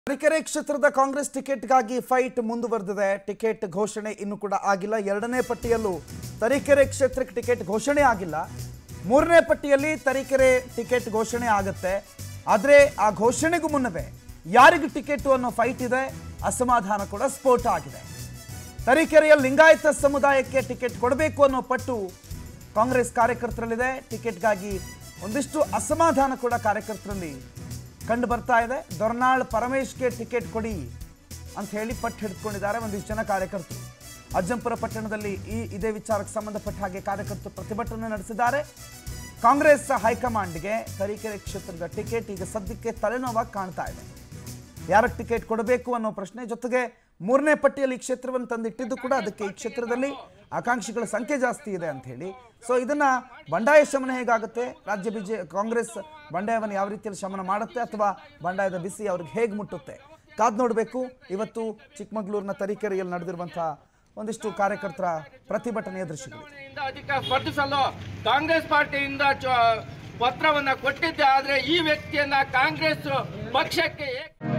ತರೀಕೆರೆ ಕ್ಷೇತ್ರದ ಕಾಂಗ್ರೆಸ್ ಟಿಕೆಟ್ಗಾಗಿ ಫೈಟ್ ಮುಂದುವರೆದಿದೆ ಟಿಕೆಟ್ ಘೋಷಣೆ ಇನ್ನೂ ಕೂಡ ಆಗಿಲ್ಲ ಎರಡನೇ ಪಟ್ಟಿಯಲ್ಲೂ ತರೀಕೆರೆ ಕ್ಷೇತ್ರಕ್ಕೆ ಟಿಕೆಟ್ ಘೋಷಣೆ ಆಗಿಲ್ಲ ಮೂರನೇ ಪಟ್ಟಿಯಲ್ಲಿ ತರೀಕೆರೆ ಟಿಕೆಟ್ ಘೋಷಣೆ ಆಗುತ್ತೆ ಆದರೆ ಆ ಘೋಷಣೆಗೂ ಮುನ್ನವೇ ಯಾರಿಗೆ ಟಿಕೆಟ್ ಅನ್ನೋ ಫೈಟ್ ಇದೆ ಅಸಮಾಧಾನ ಕೂಡ ಸ್ಫೋಟ ಆಗಿದೆ ತರೀಕೆರೆಯ ಲಿಂಗಾಯತ ಸಮುದಾಯಕ್ಕೆ ಟಿಕೆಟ್ ಕೊಡಬೇಕು ಅನ್ನೋ ಪಟ್ಟು ಕಾಂಗ್ರೆಸ್ ಕಾರ್ಯಕರ್ತರಲ್ಲಿದೆ ಟಿಕೆಟ್ಗಾಗಿ ಒಂದಿಷ್ಟು ಅಸಮಾಧಾನ ಕೂಡ ಕಾರ್ಯಕರ್ತರಲ್ಲಿ ಕಂಡು ಬರ್ತಾ ಇದೆ ದೊರ್ನಾಳ್ ಪರಮೇಶ್ಗೆ ಟಿಕೆಟ್ ಕೊಡಿ ಅಂತ ಹೇಳಿ ಪಟ್ಟು ಹಿಡ್ಕೊಂಡಿದ್ದಾರೆ ಒಂದಿಷ್ಟು ಜನ ಕಾರ್ಯಕರ್ತರು ಅಜ್ಜಂಪುರ ಪಟ್ಟಣದಲ್ಲಿ ಈ ಇದೇ ವಿಚಾರಕ್ಕೆ ಸಂಬಂಧಪಟ್ಟ ಹಾಗೆ ಕಾರ್ಯಕರ್ತರು ಪ್ರತಿಭಟನೆ ನಡೆಸಿದ್ದಾರೆ ಕಾಂಗ್ರೆಸ್ ಹೈಕಮಾಂಡ್ಗೆ ತರೀಕೆರೆ ಕ್ಷೇತ್ರದ ಟಿಕೆಟ್ ಈಗ ಸದ್ಯಕ್ಕೆ ತಲೆನೋವಾಗಿ ಕಾಣ್ತಾ ಇದೆ ಯಾರಿಗೆ ಟಿಕೆಟ್ ಕೊಡಬೇಕು ಅನ್ನೋ ಪ್ರಶ್ನೆ ಜೊತೆಗೆ ಮೂರನೇ ಪಟ್ಟಿಯಲ್ಲಿ ಈ ಕ್ಷೇತ್ರವನ್ನು ತಂದಿಟ್ಟಿದ್ದು ಕೂಡ ಅದಕ್ಕೆ ಈ ಕ್ಷೇತ್ರದಲ್ಲಿ ಆಕಾಂಕ್ಷಿಗಳ ಸಂಖ್ಯೆ ಜಾಸ್ತಿ ಇದೆ ಅಂತ ಹೇಳಿ ಸೊ ಇದನ್ನ ಬಂಡಾಯ ಶಮನ ಹೇಗಾಗುತ್ತೆ ರಾಜ್ಯ ಬಿಜೆ ಕಾಂಗ್ರೆಸ್ ಬಂಡಾಯವನ್ನು ಯಾವ ರೀತಿಯಲ್ಲಿ ಶಮನ ಮಾಡುತ್ತೆ ಅಥವಾ ಬಂಡಾಯದ ಬಿಸಿ ಅವ್ರಿಗೆ ಹೇಗೆ ಮುಟ್ಟುತ್ತೆ ಕಾದ್ ನೋಡಬೇಕು ಇವತ್ತು ಚಿಕ್ಕಮಗಳೂರಿನ ತರೀಕೆರೆಯಲ್ಲಿ ನಡೆದಿರುವಂತಹ ಒಂದಿಷ್ಟು ಕಾರ್ಯಕರ್ತರ ಪ್ರತಿಭಟನೆಯ ದೃಶ್ಯಗಳು ಚುನಾವಣೆಯಿಂದ ಅಧಿಕಾರ ಸ್ಪರ್ಧಿಸಲು ಕಾಂಗ್ರೆಸ್ ಪಾರ್ಟಿಯಿಂದ ಚ- ಪತ್ರವನ್ನ ಕೊಟ್ಟಿದ್ದೆ ಆದ್ರೆ ಈ ವ್ಯಕ್ತಿಯನ್ನ ಕಾಂಗ್ರೆಸ್ ಪಕ್ಷಕ್ಕೆ ಏಕ-